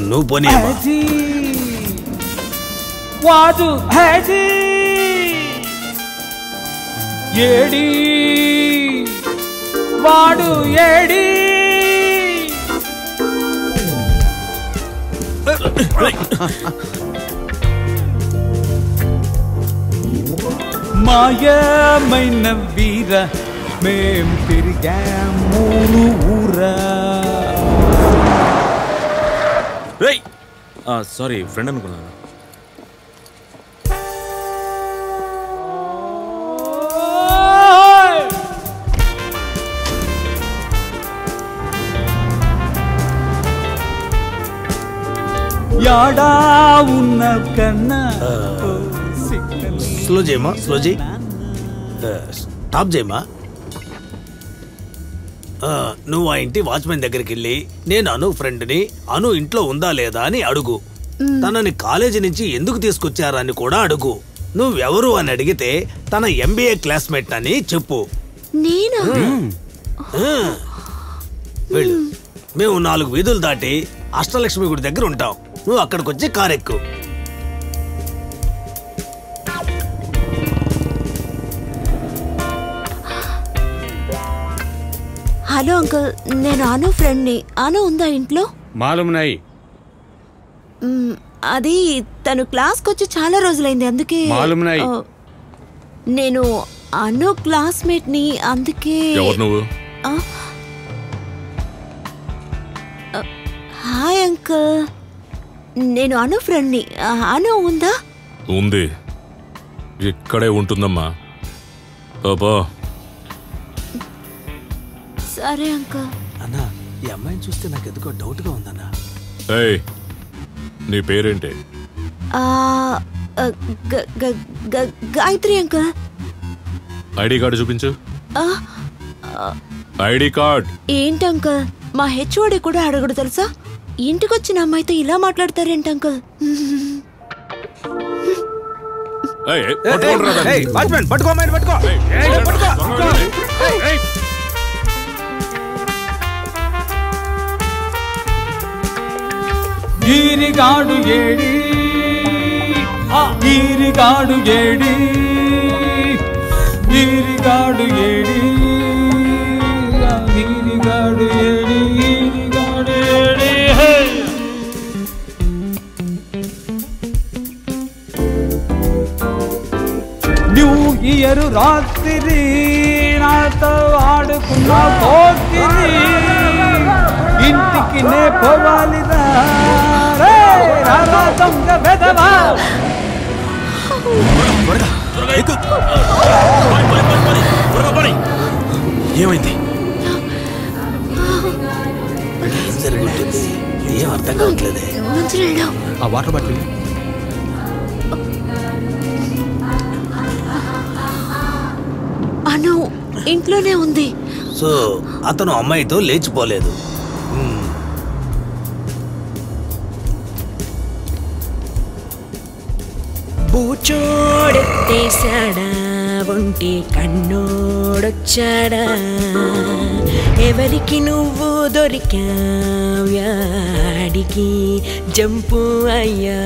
నువ్వు పోనీ అమ్మా. హేజీ వాడు హేజీ ఏడి వాడు ఏడి మాయమైన వీర మేం తిరిగాం మూడు ఊరా రేయ్ సారీ ఫ్రెండ్ అనుకున్నాను యాడా ఉన్న కన్నా ఓ సిగ్గని స్లో చేయమా స్లో చేయి ఆ, స్టాప్ చేయమా ఆ, నువ్వు ఆ ఇంటి వాచ్మెన్ దగ్గరికి వెళ్ళి నేను అను ఫ్రెండ్ని అను ఇంట్లో ఉందా లేదా అని అడుగు తనని కాలేజీ నుంచి ఎందుకు తీసుకొచ్చారని కూడా అడుగు నువ్వెవరు అని అడిగితే తన ఎంబీఏ క్లాస్మేట్ అని చెప్పు నేనా ఆ, వెళ్ళు మేము నాలుగు వీధులు దాటి అష్టలక్ష్మి గుడి దగ్గర ఉంటాం నువ్వు అక్కడికి వచ్చి కారెక్కు హలో అంకుల్ నేను అను ఫ్రెండ్ని అను ఉందా ఇంట్లో మాలూమ్ నాయి మ్, అది తను క్లాస్కి వచ్చి చాలా రోజులైంది అందుకే మాలూమ్ నాయి. ఆ, నేను అను క్లాస్మేట్ని అందుకే ఎవరు నువ్వు ఆ? ఆ, హాయ్ అంకుల్ నేను అను ఫ్రెండ్ని ఆ, అను ఉందా ఉంది ఇక్కడే ఉంటుందమ్మా పాపా సరే అంకుల్ అన్నా ఈ అమ్మాయిని చూస్తే నాకు ఎందుకో డౌట్ గా ఉందన్నా ఏయ్ నీ పేరేంటి ఆ, ఆ, గ- గ- గ- గాయత్రి అంకుల్ ఐడి కార్డు చూపించు ఆ, ఐడి కార్డ్ ఏంటి అంకుల్ మా హెచ్ఓడి కూడా అడగడు తెలుసా ఇంటికి వచ్చిన అమ్మాయితో ఇలా మాట్లాడతారేంటి అంకుల్ ఏయ్, ఏయ్, పట్టుకోండిరా దాన్ని. వాచ్మెన్ పట్టుకో అమ్మాయిని పట్టుకో ఏయ్, ఏయ్, పట్టుకో దొంగ ఏయ్. ఈరిగాడు ఏడి ఈరిగాడు ఏడి ఈరిగాడు ఏడి ఈరిగాడు ఏడి ఈరిగాడు ఏడి హే! న్యూ ఇయర్ రాత్రి నాతో ఆడుకున్న పోకిరి ఇంటికి నే పోవాలిదా రే, రారా దొంగ వెధవా ఏమైంది ఏం జరుగుతుంది ఏం అర్థం కావట్లేదే మంచినీళ్ళు ఆ వాటర్ బాటిల్ అను ఇంట్లోనే ఉంది సో అతను అమ్మాయితో లేచిపోలేదు మ్మ్. బూచోడెత్తేశాడా ఒంటి కన్నోడొచ్చాడా ఎవరికి నువ్వు దొరికావ్యాడికి జంపు అయ్యా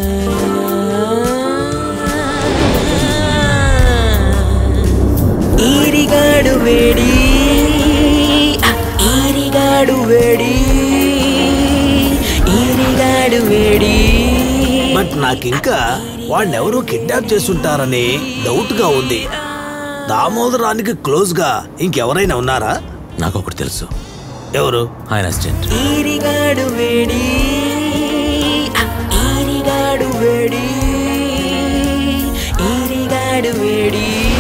ఈరిగాడు వేడి ఆ, ఈరిగాడు వేడి ఈరిగాడు వేడి బట్ నాకింకా వాడిని ఎవరో కిడ్నాప్ చేసుంటారని డౌట్ గా ఉంది దామోదరానికి క్లోజ్ గా ఇంకెవరైనా ఉన్నారా నాకు ఒకటి తెలుసు ఎవరు ఆయన అసిస్టెంట్ ఈరిగాడు వేడి ఆ, ఈరిగాడు వేడి ఈరిగాడు వేడి